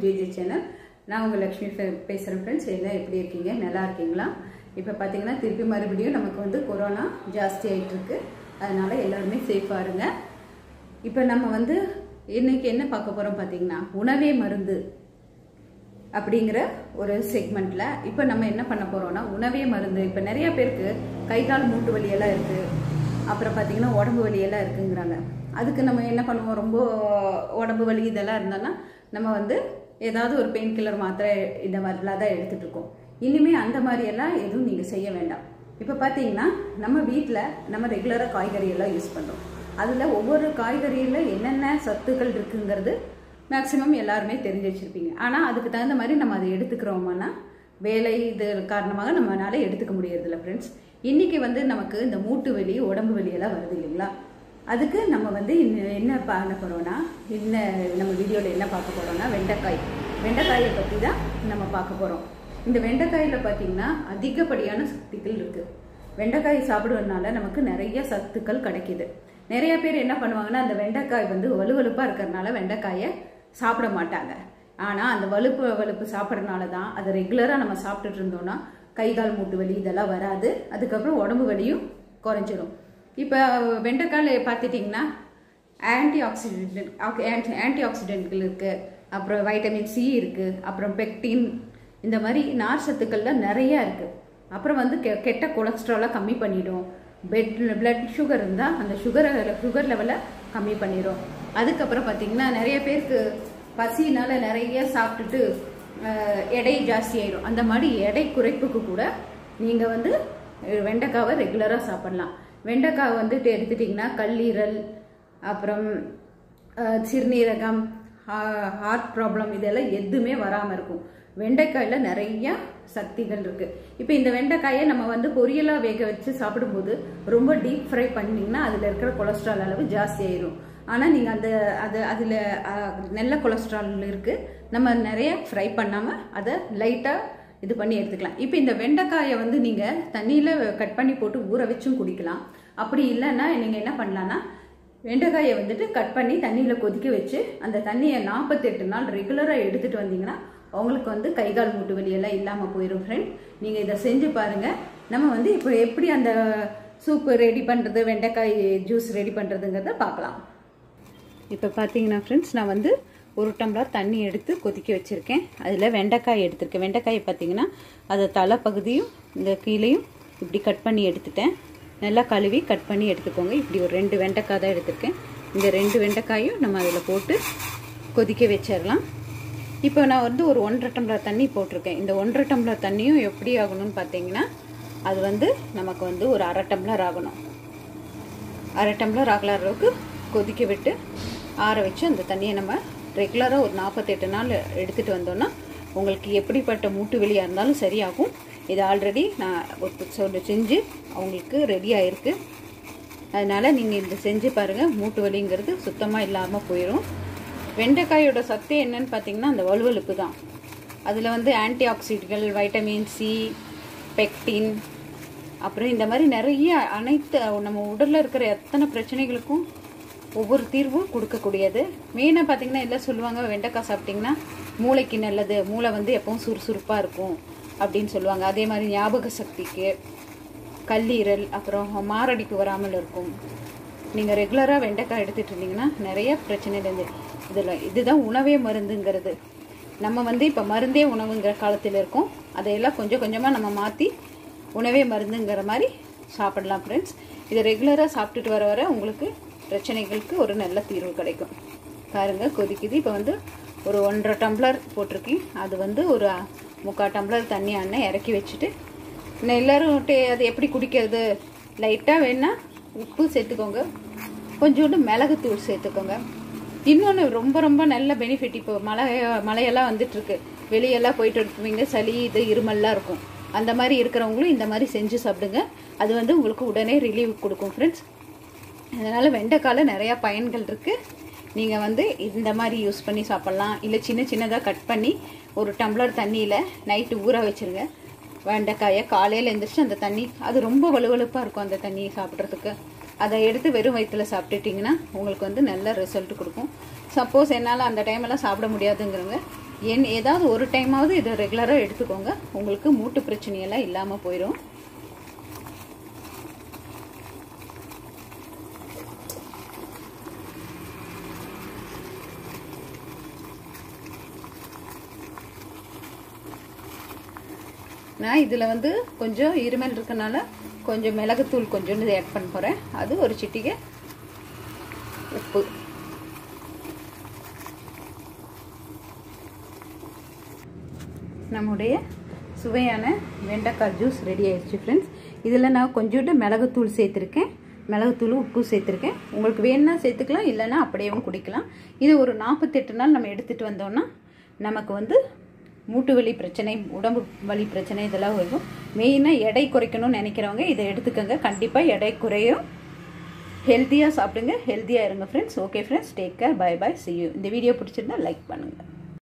JJ channel நான் உங்கள் லக்ஷ்மி ஃபே- பேசுகிறேன் ஃப்ரெண்ட்ஸ் எல்லாம் எப்படி இருக்கீங்க நல்லா இருக்கீங்களா இப்போ பார்த்தீங்கன்னா திருப்பி மறுபடியும் நமக்கு வந்து கொரோனா ஜாஸ்தி ஆயிட்டு இருக்கு அதனால எல்லாருமே சேஃபாக இருங்க இப்போ நம்ம வந்து இன்னைக்கு என்ன பார்க்க போகிறோம் பார்த்தீங்கன்னா உணவே மருந்து அப்படிங்கிற ஒரு செக்மெண்ட்ல இப்போ நம்ம என்ன பண்ண போறோம்னா உணவே மருந்து இப்போ நிறைய பேருக்கு கை கால் மூட்டு வலியெல்லாம் இருக்கு அப்புறம் பார்த்தீங்கன்னா உடம்பு வலியெல்லாம் இருக்குங்கிறாங்க அதுக்கு நம்ம என்ன பண்ணுவோம் ரொம்ப உடம்பு வலி இதெல்லாம் இருந்தோம்னா நம்ம வந்து ஏதாவது ஒரு பெயின் கில்லர் மாத்திரை இந்த மாதிரிலாம் தான் எடுத்துட்டு இருக்கோம் இனிமே அந்த மாதிரியெல்லாம் எதுவும் நீங்கள் செய்ய வேண்டாம் இப்போ பார்த்தீங்கன்னா நம்ம வீட்டில் நம்ம ரெகுலராக காய்கறி எல்லாம் யூஸ் பண்ணுறோம் அதில் ஒவ்வொரு காய்கறியில் என்னென்ன சத்துக்கள் இருக்குங்கிறது மேக்ஸிமம் எல்லாருமே தெரிஞ்சு வச்சிருப்பீங்க ஆனால் அதுக்கு தகுந்த மாதிரி நம்ம அதை எடுத்துக்கிறோமானா வேலை இது காரணமாக நம்மளால எடுத்துக்க முடியறதில்ல ஃப்ரெண்ட்ஸ் இன்னைக்கு வந்து நமக்கு இந்த மூட்டு வலி உடம்பு வலி எல்லாம் வருது இல்லைங்களா அதுக்கு நம்ம வந்து இன்ன- என்ன பண்ண போறோம்னா என்ன நம்ம வீடியோவில் என்ன பார்க்க போறோம்னா வெண்டைக்காய் வெண்டைக்காயை பற்றி தான் நம்ம பார்க்க போறோம் இந்த வெண்டைக்காயில் பார்த்தீங்கன்னா அதிகப்படியான சக்திகள் இருக்கு வெண்டைக்காய் சாப்பிடுவதனால நமக்கு நிறைய சத்துக்கள் கிடைக்குது நிறைய பேர் என்ன பண்ணுவாங்கன்னா அந்த வெண்டைக்காய் வந்து வலுவலுப்பாக இருக்கிறதுனால வெண்டைக்காயை சாப்பிட மாட்டாங்க ஆனால் அந்த வலுப்பு வலுப்பு சாப்பிட்றதுனால தான் அதை ரெகுலராக நம்ம சாப்பிட்டுட்டு இருந்தோம்னா கை கால் மூட்டு வலி இதெல்லாம் வராது அதுக்கப்புறம் உடம்பு வலியும் குறைஞ்சிரும் இப்போ வெண்டைக்காயில் பார்த்துட்டிங்கன்னா ஆன்டி ஆக்சிடென்ட் ஆன்டி ஆக்சிடென்ட்கள் இருக்குது அப்புறம் வைட்டமின் சி இருக்குது அப்புறம் பெக்டின் இந்த மாதிரி நார் சத்துக்கள்லாம் நிறைய இருக்குது அப்புறம் வந்து கெ கெட்ட கொலஸ்ட்ராலை கம்மி பண்ணிடும் பெட் பிளட் சுகர் இருந்தால் அந்த சுகரை சுகர் லெவலை கம்மி பண்ணிடும் அதுக்கப்புறம் பார்த்தீங்கன்னா நிறைய பேருக்கு பசினால நிறைய சாப்பிட்டுட்டு அஹ், எடை ஜாஸ்தி ஆயிடும் அந்த மாதிரி எடை குறைப்புக்கு கூட நீங்கள் வந்து அஹ், வெண்டைக்காவை ரெகுலராக சாப்பிடலாம் வெண்டைக்காய் வந்துட்டு எடுத்துட்டிங்கன்னா கல்லீரல் அப்புறம் அஹ், சிறுநீரகம் ஹார்ட் ப்ராப்ளம் இதெல்லாம் எதுவுமே வராமல் இருக்கும் வெண்டைக்காயில் நிறைய சக்திகள் இருக்கு இப்போ இந்த வெண்டைக்காயை நம்ம வந்து பொரியலாக வேக வச்சு சாப்பிடும்போது ரொம்ப டீப் ஃப்ரை பண்ணிங்கன்னா அதில் இருக்கிற கொலஸ்ட்ரால் அளவு ஜாஸ்தி ஆயிரும் ஆனால் நீங்கள் அந்த அது அதில் நல்ல கொலஸ்ட்ரால் இருக்குது நம்ம நிறைய ஃப்ரை பண்ணாமல் அதை லைட்டாக இது பண்ணி எடுத்துக்கலாம் இப்போ இந்த வெண்டைக்காயை வந்து நீங்கள் தண்ணியில் கட் பண்ணி போட்டு ஊற வச்சும் குடிக்கலாம் அப்படி இல்லைன்னா நீங்கள் என்ன பண்ணலான்னா வெண்டைக்காயை வந்துட்டு கட் பண்ணி தண்ணியில் கொதிக்க வச்சு அந்த தண்ணியை நாற்பத்தெட்டு நாள் ரெகுலராக எடுத்துட்டு வந்தீங்கன்னா உங்களுக்கு வந்து கை கால் மூட்டு வலி எல்லாம் இல்லாமல் போயிடும் ஃப்ரெண்ட் நீங்கள் இதை செஞ்சு பாருங்கள் நம்ம வந்து இப்போ எப்படி அந்த சூப்பு ரெடி பண்ணுறது வெண்டைக்காய் ஜூஸ் ரெடி பண்ணுறதுங்கிறத பார்க்கலாம் இப்போ பார்த்தீங்கன்னா ஃப்ரெண்ட்ஸ் நான் வந்து ஒரு டம்ளர் தண்ணி எடுத்து கொதிக்க வச்சுருக்கேன் அதில் வெண்டைக்காய் எடுத்திருக்கேன் வெண்டைக்காயை பார்த்தீங்கன்னா அதை தலைப்பகுதியும் இந்த கீழையும் இப்படி கட் பண்ணி எடுத்துட்டேன் நல்லா கழுவி கட் பண்ணி எடுத்துக்கோங்க இப்படி ஒரு ரெண்டு வெண்டைக்காய் தான் எடுத்திருக்கேன் இந்த ரெண்டு வெண்டைக்காயும் நம்ம அதில் போட்டு கொதிக்க வச்சிடலாம் இப்போ நான் வந்து ஒரு ஒன்றரை டம்ளர் தண்ணி போட்டிருக்கேன் இந்த ஒன்றரை டம்ளர் தண்ணியும் எப்படி ஆகணும்னு பார்த்தீங்கன்னா அது வந்து நமக்கு வந்து ஒரு அரை டம்ளர் ஆகணும் அரை டம்ளர் ஆகல அளவுக்கு கொதிக்க விட்டு ஆற வச்சு அந்த தண்ணியை நம்ம ரெகுலராக ஒரு நாற்பத்தெட்டு நாள் எடுத்துகிட்டு வந்தோம்னா உங்களுக்கு எப்படிப்பட்ட மூட்டு வலியாக இருந்தாலும் சரியாகும் இது ஆல்ரெடி நான் ஒரு சொல்லி செஞ்சு அவங்களுக்கு ரெடி ஆயிருக்கு அதனால் நீங்கள் இந்த செஞ்சு பாருங்கள் மூட்டு வலிங்கிறது சுத்தமாக இல்லாமல் போயிடும் வெண்டைக்காயோட சத்து என்னன்னு பார்த்தீங்கன்னா அந்த வலுவலுப்பு தான் அதில் வந்து ஆன்டி ஆக்சிடென்ட்கள் வைட்டமின் சி பெக்டின் அப்புறம் இந்த மாதிரி நிறைய அனைத்து நம்ம உடலில் இருக்கிற எத்தனை பிரச்சனைகளுக்கும் ஒவ்வொரு தீர்வும் கொடுக்கக்கூடியது மெயினாக பார்த்தீங்கன்னா எல்லாம் சொல்லுவாங்க வெண்டைக்காய் சாப்பிட்டிங்கன்னா மூளைக்கு நல்லது மூளை வந்து எப்பவும் சுறுசுறுப்பாக இருக்கும் அப்படின்னு சொல்லுவாங்க அதே மாதிரி ஞாபக சக்திக்கு கல்லீரல் அப்புறம் மாரடைப்பு வராமல் இருக்கும் நீங்கள் ரெகுலராக வெண்டைக்காய் எடுத்துட்டு இருந்தீங்கன்னா நிறைய பிரச்சனையிலேருந்து இதில் இதுதான் உணவே மருந்துங்கிறது நம்ம வந்து இப்போ மருந்தே உணவுங்கிற காலத்தில் இருக்கோம் அதையெல்லாம் கொஞ்சம் கொஞ்சமாக நம்ம மாற்றி உணவே மருந்துங்கிற மாதிரி சாப்பிடலாம் ஃப்ரெண்ட்ஸ் இதை ரெகுலராக சாப்பிட்டுட்டு வர வர உங்களுக்கு பிரச்சனைகளுக்கு ஒரு நல்ல தீர்வு கிடைக்கும் பாருங்க கொதிக்குது இப்போ வந்து ஒரு ஒன்றரை டம்ளர் போட்டிருக்கேன் அது வந்து ஒரு முக்கால் டம்ளர் தண்ணி அண்ணன் இறக்கி வச்சுட்டு இன்னும் எல்லாரும் டே- அது எப்படி குடிக்கிறது லைட்டாக வேணால் உப்பு சேர்த்துக்கோங்க கொஞ்சோண்டு மிளகுத்தூள் சேர்த்துக்கோங்க இன்னொன்று ரொம்ப ரொம்ப நல்ல பெனிஃபிட் இப்போ மழை மழையெல்லாம் வந்துட்டு இருக்கு வெளியெல்லாம் போயிட்டு இருப்பீங்க சளி இது இருமல்லாம் இருக்கும் அந்த மாதிரி இருக்கிறவங்களும் இந்த மாதிரி செஞ்சு சாப்பிடுங்க அது வந்து உங்களுக்கு உடனே ரிலீவ் கொடுக்கும் ஃப்ரெண்ட்ஸ் அதனால் வெண்டைக்காயில் நிறையா பயன்கள் இருக்குது நீங்கள் வந்து இந்த மாதிரி யூஸ் பண்ணி சாப்பிட்லாம் இல்லை சின்ன சின்னதாக கட் பண்ணி ஒரு டம்ளர் தண்ணியில் நைட்டு ஊற வச்சுருங்க வெண்டைக்காயை காலையில் எழுந்திரிச்சு அந்த தண்ணி அது ரொம்ப வலுவலுப்பாக இருக்கும் அந்த தண்ணியை சாப்பிட்றதுக்கு அதை எடுத்து வெறும் வயிற்றில் சாப்பிட்டுட்டிங்கன்னா உங்களுக்கு வந்து நல்ல ரிசல்ட் கொடுக்கும் சப்போஸ் என்னால் அந்த டைமெல்லாம் சாப்பிட முடியாதுங்கிறவங்க என் ஏதாவது ஒரு டைமாவது இதை ரெகுலராக எடுத்துக்கோங்க உங்களுக்கு மூட்டு பிரச்சனையெல்லாம் இல்லாமல் போயிடும் நான் இதில் வந்து கொஞ்சம் இருமல் இருக்கனால கொஞ்சம் மிளகுத்தூள் கொஞ்சோண்டு ஆட் பண்ண போகிறேன் அது ஒரு சிட்டிகை உப்பு நம்முடைய சுவையான வெண்டைக்காய் ஜூஸ் ரெடி ஆயிடுச்சு ஃப்ரெண்ட்ஸ் இதில் நான் கொஞ்சோண்டு மிளகுத்தூள் சேர்த்துருக்கேன் மிளகுத்தூள் உப்பு சேர்த்துருக்கேன் உங்களுக்கு வேணும்னா சேர்த்துக்கலாம் இல்லைன்னா அப்படியேவும் குடிக்கலாம் இது ஒரு நாற்பத்தெட்டு நாள் நம்ம எடுத்துகிட்டு வந்தோம்னா நமக்கு வந்து மூட்டு வலி பிரச்சனை உடம்பு வலி பிரச்சனை இதெல்லாம் வரும் மெயினாக எடை குறைக்கணும்னு நினைக்கிறவங்க இதை எடுத்துக்கோங்க கண்டிப்பாக எடை குறையும் ஹெல்த்தியாக சாப்பிடுங்க ஹெல்த்தியாக இருங்க friends okay friends take care bye bye see you இந்த வீடியோ பிடிச்சிருந்தா லைக் பண்ணுங்கள்